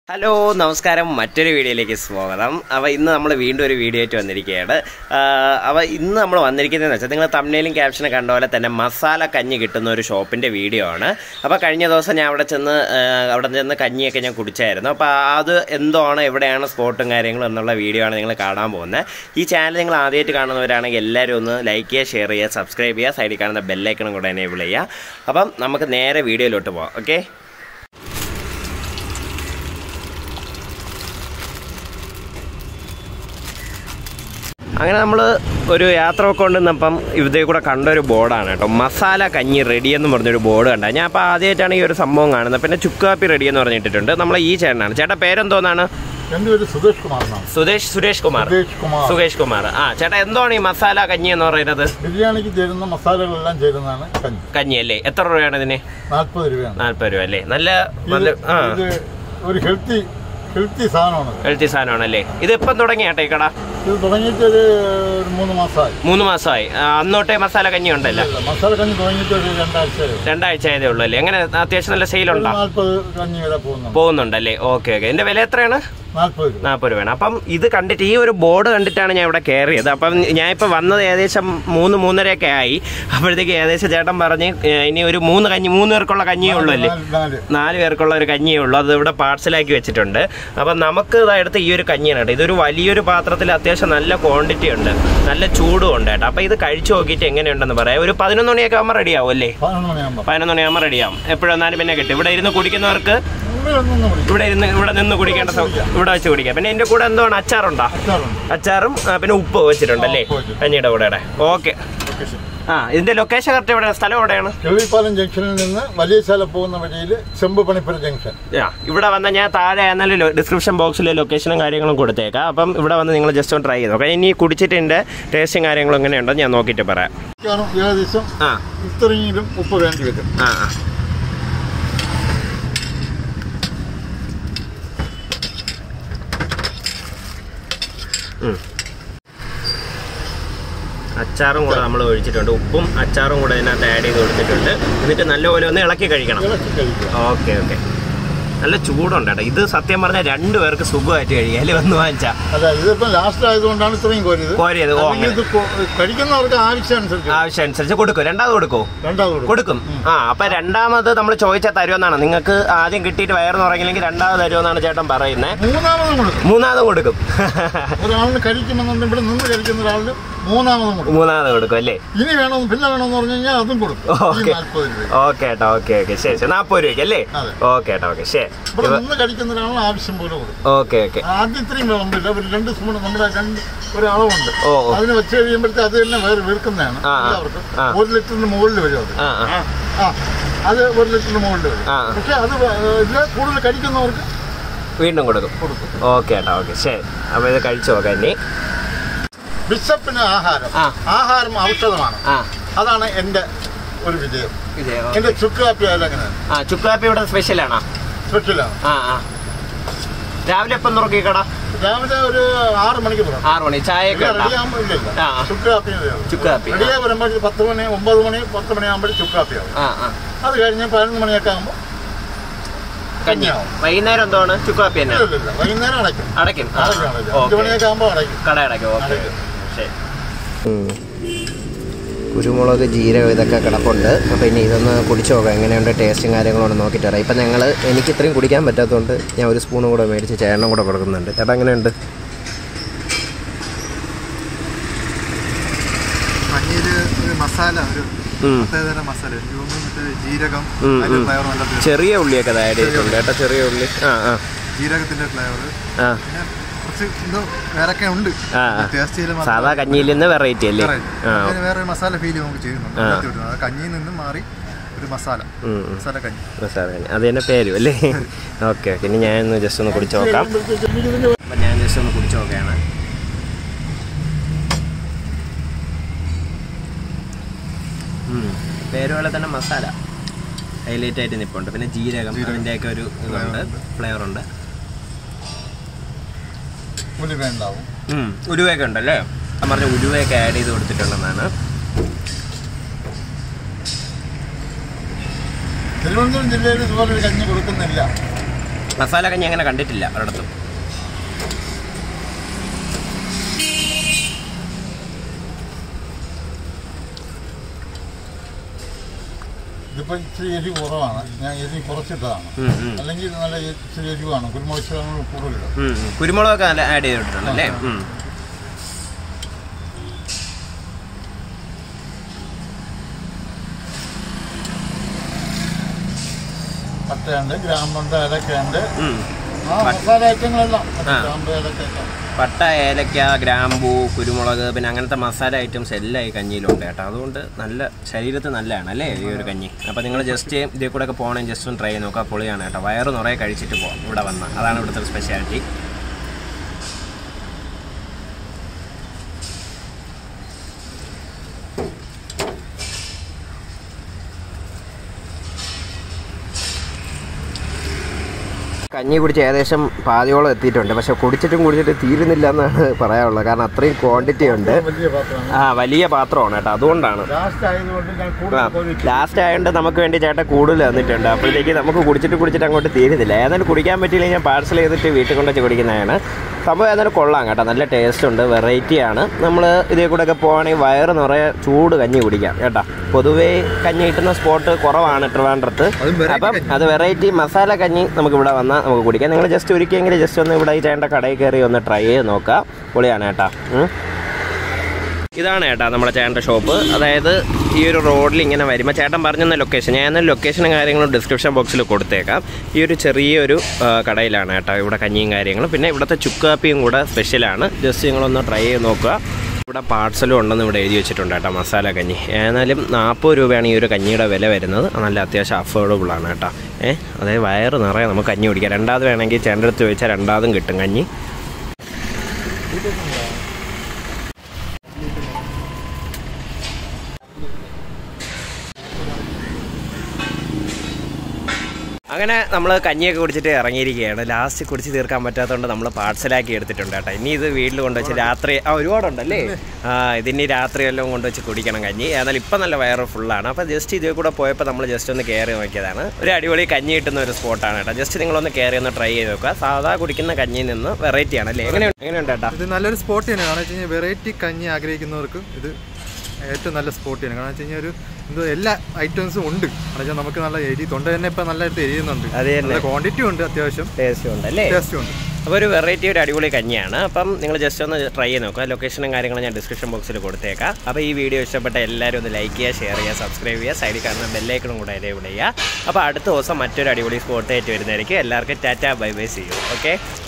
Hello നമസ്കാരം മറ്റൊരു വീഡിയോയിലേക്ക് സ്വാഗതം അപ്പോൾ ഇന്ന് നമ്മൾ വീണ്ടും ഒരു വീഡിയോ ആയിട്ട് വന്നിരിക്കുകയാണ് അപ്പോൾ ഇന്ന് നമ്മൾ വന്നിരിക്കുന്നതെന്ന് വെച്ചാൽ നിങ്ങൾ തമിഴിലും ക്യാപ്ഷനും കണ്ട പോലെ തന്നെ മസാല കഞ്ഞി കിട്ടുന്ന ഒരു ഷോപ്പിൻ്റെ വീഡിയോ ആണ് അപ്പോൾ കഴിഞ്ഞ ദിവസം ഞാൻ അവിടെ ചെന്ന് ആ, അവിടെ ചെന്ന് കഞ്ഞിയൊക്കെ ഞാൻ കുടിച്ചായിരുന്നു അപ്പോൾ അത് എന്താണ് എവിടെയാണ് സ്പോട്ടും കാര്യങ്ങളും എന്നുള്ള വീഡിയോ ആണ് നിങ്ങൾ കാണാൻ പോകുന്നത് ഈ ചാനൽ നിങ്ങൾ ആദ്യമായിട്ട് കാണുന്നവരാണെങ്കിൽ എല്ലാവരും ഒന്ന് ലൈക്ക് ചെയ്യുക ഷെയർ ചെയ്യുക സബ്സ്ക്രൈബ് ചെയ്യുക സൈഡിൽ കാണുന്ന ബെല്ലൈക്കണും കൂടെ എനേബിൾ ചെയ്യുക അപ്പം നമുക്ക് നേരെ വീഡിയോയിലോട്ട് പോകാം ഓക്കെ അങ്ങനെ നമ്മൾ ഒരു യാത്ര ഒക്കെ കൊണ്ടുവന്നപ്പം ഇതേ കൂടെ കണ്ട ഒരു ബോർഡാണ് കേട്ടോ മസാല കഞ്ഞി റെഡി എന്ന് പറഞ്ഞൊരു ബോർഡ് കണ്ട ഞാൻ അപ്പോൾ ആദ്യമായിട്ടാണ് ഈ ഒരു സംഭവം കാണുന്നത് പിന്നെ ചുക്കാപ്പി റെഡി എന്ന് പറഞ്ഞിട്ടുണ്ട് നമ്മളെ ഈ ചേട്ടനാണ് ചേട്ടാ പേരെന്തോന്നാണ് എൻ്റെ പേര് സുരേഷ് കുമാർ എന്നാണ് സുരേഷ് സുരേഷ് കുമാർ സുരേഷ് കുമാർ സുകേഷ് കുമാർ ആ ചേട്ടാ എന്താണ് ഈ മസാല കഞ്ഞി എന്ന് പറയുന്നത് ബിരിയാണിക്ക് ചേരുന്ന മസാലകളെല്ലാം ചേരുന്നതാണ് കഞ്ഞി കഞ്ഞി അല്ലേ എത്ര രൂപയാണ് ഇതിന് നാൽപ്പത് രൂപയാണ് നാല്പത് രൂപ അല്ലേ നല്ല ഇത് നല്ല ആ ഇത് ഒരു ഹെൽത്തി ഹെൽത്തി സാധനമാണ് എഴുത്തി സാധനമാണല്ലേ ഇത് എപ്പം തുടങ്ങിയ ചേട്ടാ ഈ കട ഇത് തുടങ്ങിയിട്ട് ഒരു ഒരു മൂന്ന് മാസമായി മൂന്ന് മാസമായി ആ, അന്നോട്ടേ മസാല കഞ്ഞി ഉണ്ടല്ലോ ഇല്ല, മസാല കഞ്ഞി തുടങ്ങിയിട്ട് ഒരു രണ്ടാഴ്ചയായി രണ്ടാഴ്ച ആയതേ ഉള്ളൂ അല്ലേ എങ്ങനെ അത്യാവശ്യം നല്ല സെയിലുണ്ടോ നാൽപ്പത് കഞ്ഞി വരെ പോകുന്നുണ്ട് പോകുന്നുണ്ടല്ലേ ഓക്കെ ഓക്കെ ഇതിന്റെ വില എത്രയാണ് നാൽപ്പത് രൂപ നാൽപ്പത് രൂപയാണ് അപ്പം ഇത് കണ്ടിട്ട് ഈ ഒരു ബോർഡ് കണ്ടിട്ടാണ് ഞാൻ ഇവിടെ കയറിയത് അപ്പം ഞാൻ ഇപ്പം വന്നത് ഏകദേശം മൂന്ന് മൂന്നരയൊക്കെ ആയി അപ്പോഴത്തേക്ക് ഏകദേശം ചേട്ടൻ പറഞ്ഞ് ഏ, ഇനി ഒരു മൂന്ന് കഞ്ഞി മൂന്ന് പേർക്കുള്ള കഞ്ഞിയേ ഉള്ളൂ അല്ലേ നാല് നാല് നാല് പേർക്കുള്ള ഒരു കഞ്ഞിയേ ഉള്ളൂ അത് ഇവിടെ പാർസലാക്കി വെച്ചിട്ടുണ്ട് അപ്പം നമുക്ക് ഇതെടുത്ത് ഈ ഒരു കഞ്ഞിയാണ് കേട്ടോ ഇതൊരു വലിയൊരു പാത്രത്തിൽ അത്യാവശ്യം നല്ല ക്വാണ്ടിറ്റി ഉണ്ട് നല്ല ചൂടും ഉണ്ട് കേട്ടോ അപ്പം ഇത് കഴിച്ചു നോക്കിയിട്ട് എങ്ങനെയുണ്ടെന്ന് പറയാം ഒരു പതിനൊന്ന് മണിയൊക്കെ ആകുമ്പോൾ റെഡിയാവും അല്ലേ പതിനൊന്ന് മണിയാകുമ്പോൾ പതിനൊന്ന് മണിയാകുമ്പോൾ റെഡിയാവും എപ്പോഴെന്നാലും പിന്നെ കിട്ടും ഇവിടെ ഇരുന്ന് കുടിക്കുന്നവർക്ക് ഇവിടെ ഒന്നും വിളിക്കും ഇവിടെ ഇരുന്ന് ഇവിടെ നിന്ന് കുടിക്കേണ്ട സൗ- ഇവിടെ വെച്ച് കുടിക്കാം പിന്നെ എന്റെ കൂടെ എന്താണ് അച്ചാറുണ്ടോ അച്ചാറുണ്ട് അച്ചാറും ആ, പിന്നെ ഉപ്പ് വെച്ചിട്ടുണ്ടല്ലേ ഉപ്പ് വെച്ചിട്ടുണ്ട്. കഞ്ഞിയുടെ കൂടെ ഓക്കെ ഓക്കെ ശരി ആ ഇതിന്റെ ലൊക്കേഷൻ കറക്റ്റ് എവിടെ സ്ഥലം എവിടെയാണ് ചെവിപ്പാലം ജംഗ്ഷനിൽ നിന്ന് വലിയശാല പോകുന്ന വഴിയിൽ ചെമ്പ് പണിപ്പുര ജംഗ്ഷൻ ആ ഇവിടെ വന്ന ഞാൻ താഴെ എന്നാലും ഡിസ്ക്രിപ്ഷൻ ബോക്സിൽ ലൊക്കേഷനും കാര്യങ്ങളും കൊടുത്തേക്കാം അപ്പം ഇവിടെ വന്ന് നിങ്ങൾ ജസ്റ്റ് ഒന്ന് ട്രൈ ചെയ്ത് നോക്കാം ഇനി കുടിച്ചിട്ട് ഇതിന്റെ ടേസ്റ്റും കാര്യങ്ങളും എങ്ങനെയുണ്ടോ ഞാൻ നോക്കിയിട്ട് പറയാം കാരണം ഏകദേശം ആ ഇത്രയെങ്കിലും ഉപ്പ് വേണ്ടി വരും ആ ആ. ഉം. അച്ചാറും കൂടെ നമ്മൾ ഒഴിച്ചിട്ടുണ്ട് ഉപ്പും അച്ചാറും കൂടെ ഇതിനകത്ത് ആഡ് ചെയ്ത് കൊടുത്തിട്ടുണ്ട് എന്നിട്ട് നല്ലപോലെ ഒന്ന് ഇളക്കി കഴിക്കണം ഇളക്കി കഴിക്കുക ഓക്കെ ഓക്കെ നല്ല ചൂടുണ്ട് കേട്ടോ ഇത് സത്യം പറഞ്ഞാൽ രണ്ടു പേർക്ക് സുഖമായിട്ട് കഴിക്കാം അല്ലെ വന്ന് വാങ്ങിച്ചാ അല്ല ഇതിപ്പോ ലാസ്റ്റ് ആയതുകൊണ്ടാണ് ഇത്രയും കോരിയത് കോരിയത് ഓ അല്ലെങ്കിൽ അങ്ങനെ ഇത് കൊ- കഴിക്കുന്നവർക്ക് ആവശ്യമനുസരിച്ച് ആവശ്യം അനുസരിച്ച് കൊടുക്കും രണ്ടാമത് കൊടുക്കോ രണ്ടാമത് കൊടുക്കും. കൊടുക്കും ആ അപ്പൊ രണ്ടാമത് നമ്മൾ ചോദിച്ചാൽ തരുമെന്നാണ് നിങ്ങൾക്ക് ആദ്യം കിട്ടിയിട്ട് വയറ് നിറങ്ങില്ലെങ്കിൽ രണ്ടാമത് തരുമെന്നാണ് ചേട്ടൻ പറയുന്നത് മൂന്നാമതും കൊടുക്കും മൂന്നാമത് കൊടുക്കും ഒരാളിന് കഴിക്കുമെന്നുണ്ടെങ്കിൽ ഇവിടെ നിന്ന് കഴിക്കുന്ന ഒരാളിന് മൂന്നാമതും കൊടുക്കും മൂന്നാമത് കൊടുക്കും അല്ലേ ഇനി വേണമെന്ന് പിന്നെ വേണമെന്ന് പറഞ്ഞു കഴിഞ്ഞാൽ അതും കൊടുക്കും ഈ ഓക്കെ നാൽപ്പത് രൂപ ഓക്കെ ഏട്ടാ ഓക്കെ ഓക്കെ ശരി ശരി നാൽപ്പത് രൂപയ്ക്ക് അല്ലേ അതെ. ഓക്കെ ഏട്ടാ ഓക്കെ ശരി ഇവിടെ നിന്ന് കഴിക്കുന്ന ഒരാളിന് ആവശ്യം പോലെ കൊടുക്കും ഓക്കെ ഓക്കെ ആദ്യം ഇത്രയും വിളമ്പില്ല ഒരു രണ്ട് സ്പൂൺ നമ്മുടെ രണ്ട് ഒരു അളവുണ്ട് ഓ, ഓ. അതിന് വെച്ച് കഴിയുമ്പോഴത്തെ അത് തന്നെ വേറെ വീർക്കുന്നതാണ് ആ, ആ. എല്ലാവർക്കും ആ. ഒരു ലിറ്ററിന് മുകളിൽ വരും അത് ആ, ആ. ആ, ആ അത് ഒരു ലിറ്ററിന് മുകളിൽ വരും ആ. പക്ഷെ അത് വ- ഇത് കൂടുതൽ കഴിക്കുന്നവർക്ക് വീണ്ടും കൊടുക്കും കൊടുക്കും ഓക്കെ ഏട്ടാ ഓക്കെ ശരി അപ്പോൾ ഇത് കഴിച്ചു നോക്കാം ഇനി ബിഷപ്പിന് ആഹാരം ആ. ആഹാരം ഔഷധമാണ് ആ അതാണ് എൻ്റെ ഒരു വിജയം ഇത് എൻ്റെ ചുക്ക് കാപ്പി ആയാലും അങ്ങനെ ആ ചുക്കാപ്പി ഇവിടെ സ്പെഷ്യലാണോ സ്പെഷ്യലാണ് ആ ആ രാവിലെ എപ്പം തുറക്കി കട രാവിലെ ഒരു ആറ് മണിക്ക് തുടങ്ങും ആറ് മണി ചായയൊക്കെ ഉണ്ടോ റെഡിയാകുമ്പോൾ ഇല്ല ആ, ആ. ചുക്ക് കാപ്പി ചുക്ക് കാപ്പി ആ. റെഡിയായി വരുമ്പോൾ പത്ത് മണി ഒമ്പത് മണി പത്ത് മണിയാകുമ്പോൾ ചുക്ക് കാപ്പിയാവും ആ ആ അത് കഴിഞ്ഞ് പതിനൊന്ന് മണിയൊക്കെ ആകുമ്പോൾ കഞ്ഞി കഞ്ഞിയാവും വൈകുന്നേരം എന്താണ് ചുക്കാപ്പി തന്നെ ഇല്ല, ഇല്ല, വൈകുന്നേരം അടയ്ക്കും അടയ്ക്കും ആ, അടയ്ക്കും അടയ്ക്കും അഞ്ച് ഓക്കെ മണിയൊക്കെ ആകുമ്പോൾ അടയ്ക്കും കട അടയ്ക്കും ഓക്കെ അടയ്ക്കും. ശരി കുരുമുളക് ജീരകം ഇതൊക്കെ കിടപ്പുണ്ട് അപ്പോൾ ഇനി ഇതൊന്ന് കുടിച്ചു നോക്കാം എങ്ങനെയുണ്ട് ടേസ്റ്റും കാര്യങ്ങളും ഒന്ന് നോക്കിയിട്ട് പറയാം ഇപ്പം ഞങ്ങൾ എനിക്ക് ഇത്രയും കുടിക്കാൻ പറ്റാത്തതുകൊണ്ട് ഞാൻ ഒരു സ്പൂണും കൂടെ മേടിച്ച് ചേട്ടനും കൂടെ കൊടുക്കുന്നുണ്ട് ചേട്ടാ എങ്ങനെയുണ്ട് പനീർ ഒരു മസാല ഒരു ഉം. പ്രത്യേകതരം മസാല എനിക്ക് തോന്നുന്നു മറ്റേ ജീരകം ഉം, അതിന്റെ ഉം. ഫ്ലേവർ നല്ല ടേസ്റ്റ്. ചെറിയ ഉള്ളിയൊക്കെ ആഡ് ചെയ്തിട്ടുണ്ട് കേട്ടോ ചെറിയ ഉള്ളി ആ ആ ജീരകത്തിന്റെ ഫ്ലേവർ ആ പിന്നെ കുറച്ച് എന്തോ വേറൊക്കെ ഉണ്ട് ആ, ആ. ടേസ്റ്റ് ചെയ്ത് മാത്രം സാധാ കഞ്ഞിയിൽ നിന്ന് വെറൈറ്റി അല്ലേ വേറെ ആ അതിന് വേറെ ഒരു മസാല ഫീൽ നമുക്ക് ചെയ്യുന്നുണ്ട് ആ. അതിനകത്ത് ഇടുന്നത്. അത് കഞ്ഞിയിൽ നിന്നും മാറി ഒരു മസാല ഉം, ഉം. മസാല കഞ്ഞി മസാല കഞ്ഞി അത് തന്നെ പേരും അല്ലേ ഓക്കെ ഓക്കെ ഇനി ഞാൻ ജസ്റ്റ് ഒന്ന് കുടിച്ചു നോക്കാം കഴിയുമ്പോഴത്തേക്ക് ഇതിന്റെ അപ്പം ഞാൻ ജസ്റ്റ് ഒന്ന് കുടിച്ചു നോക്കുകയാണ് ഉം. പേര് പോലെ തന്നെ മസാല ഹൈലൈറ്റ് ആയിട്ട് നിൽപ്പുണ്ട് പിന്നെ ജീരകം ജീരകം. അതിൻ്റെയൊക്കെ ഒരു ഇതുണ്ട് ഫ്ലേവർ ഉണ്ട് ഉലുവ ഉണ്ടാവും ഉം. ഉലുവയൊക്കെ ഉണ്ടല്ലേ ഞാൻ പറഞ്ഞ ഉലുവയൊക്കെ ആഡ് ചെയ്ത് കൊടുത്തിട്ടുണ്ടെന്നാണ് തിരുവനന്തപുരം ജില്ലയിൽ ഇതുപോലെ ഒരു കഞ്ഞി കൊടുക്കുന്നില്ല മസാല കഞ്ഞി അങ്ങനെ കണ്ടിട്ടില്ല ഒരിടത്തും ഇതിപ്പോ ഇച്ചിരി എരിവ് കുറവാണ് ഞാൻ എരിവ് കുറച്ചിട്ടതാണ് ഉം, ഉം. അല്ലെങ്കിൽ ഇത് നല്ല എ- ഇച്ചിരി എരിവാണ് കുരുമുളക് ശതമാനം കൂടുതലിടും ഉം, ഉം. കുരുമുളകൊക്കെ നല്ല ആഡ് ചെയ്തിട്ടുണ്ട് അല്ലേ ഉം. പട്ടയുണ്ട് ഗ്രാമ്പുണ്ട് ഏലക്കയുണ്ട് ഉം. ആ മസാല ഐറ്റങ്ങളെല്ലാം ആ. ഗ്രാമ്പ് ഏലക്കയൊക്കെ പട്ട ഏലക്ക ഗ്രാമ്പൂ കുരുമുളക് പിന്നെ അങ്ങനത്തെ മസാല ഐറ്റംസ് എല്ലാം ഈ കഞ്ഞിയിലുണ്ട് കേട്ടോ അതുകൊണ്ട് നല്ല ശരീരത്തിന് നല്ലതാണ് അല്ലേ ഈ ഒരു കഞ്ഞി അപ്പോൾ നിങ്ങൾ ജസ്റ്റ് ഇതിൽ കൂടെ ഒക്കെ പോകണമെങ്കിൽ ജസ്റ്റ് ഒന്ന് ട്രൈ ചെയ്ത് നോക്കുക പൊളിയാണ് കേട്ടോ വയറ് നിറയെ കഴിച്ചിട്ട് പോകാം ഇവിടെ വന്നാൽ അതാണ് ഇവിടുത്തെ സ്പെഷ്യാലിറ്റി കഞ്ഞി കുടിച്ച് ഏകദേശം പാതിയോളം എത്തിയിട്ടുണ്ട് പക്ഷെ കുടിച്ചിട്ടും കുടിച്ചിട്ട് തീരുന്നില്ല എന്നാണ് പറയാനുള്ളത് കാരണം അത്രയും ക്വാണ്ടിറ്റി ഉണ്ട് വലിയ പാത്രമാണ് ആ വലിയ പാത്രമാണ് കേട്ടോ അതുകൊണ്ടാണ് ലാസ്റ്റ് ആയതുകൊണ്ട് ഞാൻ കൂടുതൽ കോരി ലാസ്റ്റ് ആയതുകൊണ്ട് നമുക്ക് വേണ്ടി ചേട്ടൻ കൂടുതൽ തന്നിട്ടുണ്ട് അപ്പോഴത്തേക്ക് നമുക്ക് കുടിച്ചിട്ട് കുടിച്ചിട്ട് അങ്ങോട്ട് തീരുന്നില്ല ഏതായാലും കുടിക്കാൻ പറ്റിയില്ല ഞാൻ പാഴ്സൽ ചെയ്തിട്ട് വീട്ടിൽ കൊണ്ടുവച്ച് കുടിക്കുന്നതാണ് സംഭവം ഏതായാലും കൊള്ളാം കേട്ടോ നല്ല ടേസ്റ്റ് ഉണ്ട് വെറൈറ്റി ആണ് നമ്മൾ ഇതിൽ കൂടെ ഒക്കെ പോവുകയാണെങ്കിൽ വയറ് നിറയെ ചൂട് കഞ്ഞി കുടിക്കാം കേട്ടോ പൊതുവേ കഞ്ഞി കിട്ടുന്ന സ്പോട്ട് കുറവാണ് ട്രിവാൻഡ്രത്ത് അതും variety അപ്പം കഞ്ഞി. അത് വെറൈറ്റി മസാല കഞ്ഞി നമുക്ക് ഇവിടെ വന്നാൽ നമുക്ക് കുടിക്കാം നിങ്ങൾ ജസ്റ്റ് ഒരിക്കലെങ്കിലും ജസ്റ്റ് ഒന്ന് ഇവിടെ ഈ ചേട്ടൻ്റെ കടയിൽ കയറി ഒന്ന് ട്രൈ ചെയ്ത് നോക്കാം പൊളിയാണ് കേട്ടോ ഉം. ഇതാണ് ചേട്ടാ നമ്മുടെ ചേട്ടൻ്റെ ഷോപ്പ് അതായത് ഈ ഒരു റോഡിൽ ഇങ്ങനെ വരുമ്പോൾ ചേട്ടൻ പറഞ്ഞെന്ന ലൊക്കേഷൻ ഞാൻ എന്നാൽ ലൊക്കേഷനും കാര്യങ്ങളും ഡിസ്ക്രിപ്ഷൻ ബോക്സിൽ കൊടുത്തേക്കാം ഈ ഒരു ചെറിയൊരു ആ, കടയിലാണ് കേട്ടോ ഇവിടെ കഞ്ഞിയും കാര്യങ്ങളും പിന്നെ ഇവിടുത്തെ ചുക്കാപ്പിയും കൂടെ സ്പെഷ്യലാണ് ജസ്റ്റ് നിങ്ങളൊന്ന് ട്രൈ ചെയ്ത് നോക്കുക ഇവിടെ പാർസലും ഉണ്ടെന്ന് ഇവിടെ എഴുതി വെച്ചിട്ടുണ്ട് കേട്ടോ മസാല കഞ്ഞി ഏതായാലും നാൽപ്പത് രൂപയാണ് ഈ ഒരു കഞ്ഞിയുടെ വില വരുന്നത് അത് നല്ല അത്യാവശ്യം അഫോർഡബിൾ ആണ് കേട്ടോ ഏഹ് അതായത് വയറ് നിറയെ നമുക്ക് കഞ്ഞി കുടിക്കാം രണ്ടാമത് വേണമെങ്കിൽ ചേട്ടൻ്റെ അടുത്ത് ചോദിച്ചാൽ രണ്ടാമതും കിട്ടും കഞ്ഞി അങ്ങനെ നമ്മൾ കഞ്ഞിയൊക്കെ കുടിച്ചിട്ട് ഇറങ്ങിയിരിക്കുകയാണ് ലാസ്റ്റ് കുടിച്ച് തീർക്കാൻ പറ്റാത്തതുകൊണ്ട് നമ്മൾ പാർസലാക്കി എടുത്തിട്ടുണ്ട് കേട്ടോ ഇനി ഇത് വീട്ടിൽ കൊണ്ടുവച്ച് രാത്രി ആ ഒരുപാടുണ്ടല്ലേ ആ ഇതിനി രാത്രി എല്ലാം കൊണ്ടുവച്ച് കുടിക്കണം കഞ്ഞി എന്നാൽ ഇപ്പം നല്ല വയറ് ഫുള്ളാണ് അപ്പോൾ ജസ്റ്റ് ഇതിൽ കൂടെ പോയപ്പോൾ നമ്മൾ ജസ്റ്റ് ഒന്ന് കയറി നോക്കിയതാണ് ഒരു അടിപൊളി കഞ്ഞി കിട്ടുന്ന ഒരു സ്പോട്ടാണ് കേട്ടോ ജസ്റ്റ് നിങ്ങളൊന്ന് കയറി ഒന്ന് ട്രൈ ചെയ്ത് നോക്കുക സാധാ കുടിക്കുന്ന കഞ്ഞിയിൽ നിന്ന് വെറൈറ്റി ആണ് അല്ലേ എങ്ങനെയുണ്ട് എങ്ങനെയുണ്ട് ചേട്ടാ ഇത് നല്ലൊരു സ്പോട്ട് തന്നെയാണ് കാരണം വെച്ച് കഴിഞ്ഞാൽ വെറൈറ്റി കഞ്ഞി ആഗ്രഹിക്കുന്നവർക്ക് ഇത് ഏറ്റവും നല്ല സ്പോട്ട് തന്നെയാണ് കാരണം വെച്ച് കഴിഞ്ഞാൽ ഒരു എന്തോ എല്ലാ ഐറ്റംസും ഉണ്ട് കാരണം വെച്ചാൽ നമുക്ക് നല്ല എരി തൊണ്ട തന്നെ ഇപ്പം നല്ലതായിട്ട് എരിയുന്നുണ്ട് അത് തന്നെ. നല്ല ക്വാണ്ടിറ്റി ഉണ്ട് അത്യാവശ്യം ടേസ്റ്റ് ഉണ്ട് അല്ലേ ടേസ്റ്റും ഉണ്ട് അപ്പോൾ ഒരു വെറൈറ്റി ഒരു അടിപൊളി കഞ്ഞിയാണ് അപ്പം നിങ്ങൾ ജസ്റ്റ് ഒന്ന് ട്രൈ ചെയ്ത് നോക്കുക ലൊക്കേഷനും കാര്യങ്ങളും ഞാൻ ഡിസ്ക്രിപ്ഷൻ ബോക്സിൽ കൊടുത്തേക്കാം അപ്പോൾ ഈ വീഡിയോ ഇഷ്ടപ്പെട്ട എല്ലാവരും ഒന്ന് ലൈക്ക് ചെയ്യുക ഷെയർ ചെയ്യുക സബ്സ്ക്രൈബ് ചെയ്യുക സൈഡിൽ കാണുന്ന ബെല്ലൈക്കണും കൂടെ എനേബിൾ ചെയ്യുക അപ്പോൾ അടുത്ത ദിവസം മറ്റൊരു അടിപൊളി സ്പോട്ടായിട്ട് വരുന്നതായിരിക്കും എല്ലാവർക്കും ടാറ്റ ബൈ ബൈ ചെയ്യും ഓക്കെ